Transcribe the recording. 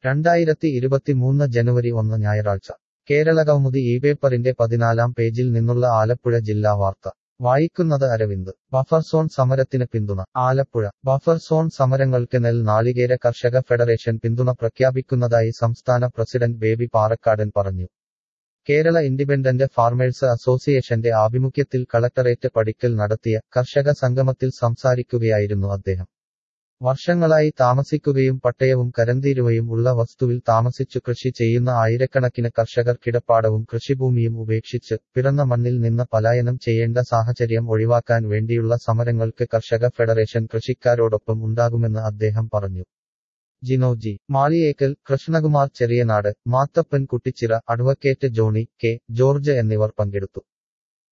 രണ്ടായിരത്തി ഇരുപത്തിമൂന്ന് ജനുവരി ഒന്ന് ഞായറാഴ്ച കേരള കൗമുദി ഈ പേപ്പറിന്റെ പതിനാലാം പേജിൽ നിന്നുള്ള ആലപ്പുഴ ജില്ലാ വാർത്ത വായിക്കുന്നത് അരവിന്ദ് ബഫർ സോൺ സമരത്തിന് പിന്തുണ ആലപ്പുഴ ബഫർ സോൺ സമരങ്ങൾക്ക് നെൽ നാളികേര കർഷക ഫെഡറേഷൻ പിന്തുണ പ്രഖ്യാപിക്കുന്നതായി സംസ്ഥാന പ്രസിഡന്റ് ബേബി പാറക്കാടൻ പറഞ്ഞു കേരള ഇൻഡിപെൻഡന്റ് ഫാർമേഴ്സ് അസോസിയേഷന്റെ ആഭിമുഖ്യത്തിൽ കളക്ടറേറ്റ് പടിക്കൽ നടത്തിയ കർഷക സംഗമത്തിൽ സംസാരിക്കുകയായിരുന്നു അദ്ദേഹം വർഷങ്ങളായി താമസിക്കുകയും പട്ടയവും കരന്തീരുവയും ഉള്ള വസ്തുവിൽ താമസിച്ചു കൃഷി ചെയ്യുന്ന ആയിരക്കണക്കിന് കർഷകർ കിടപ്പാടവും കൃഷിഭൂമിയും ഉപേക്ഷിച്ച് പിറന്ന മണ്ണിൽ നിന്ന് പലായനം ചെയ്യേണ്ട സാഹചര്യം ഒഴിവാക്കാൻ വേണ്ടിയുള്ള സമരങ്ങൾക്ക് കർഷക ഫെഡറേഷൻ കൃഷിക്കാരോടൊപ്പം ഉണ്ടാകുമെന്ന് അദ്ദേഹം പറഞ്ഞു ജിനോജി മാളിയേക്കൽ കൃഷ്ണകുമാർ ചെറിയനാട് മാത്തപ്പൻ കുട്ടിച്ചിറ അഡ്വക്കേറ്റ് ജോണി കെ ജോർജ് എന്നിവർ പങ്കെടുത്തു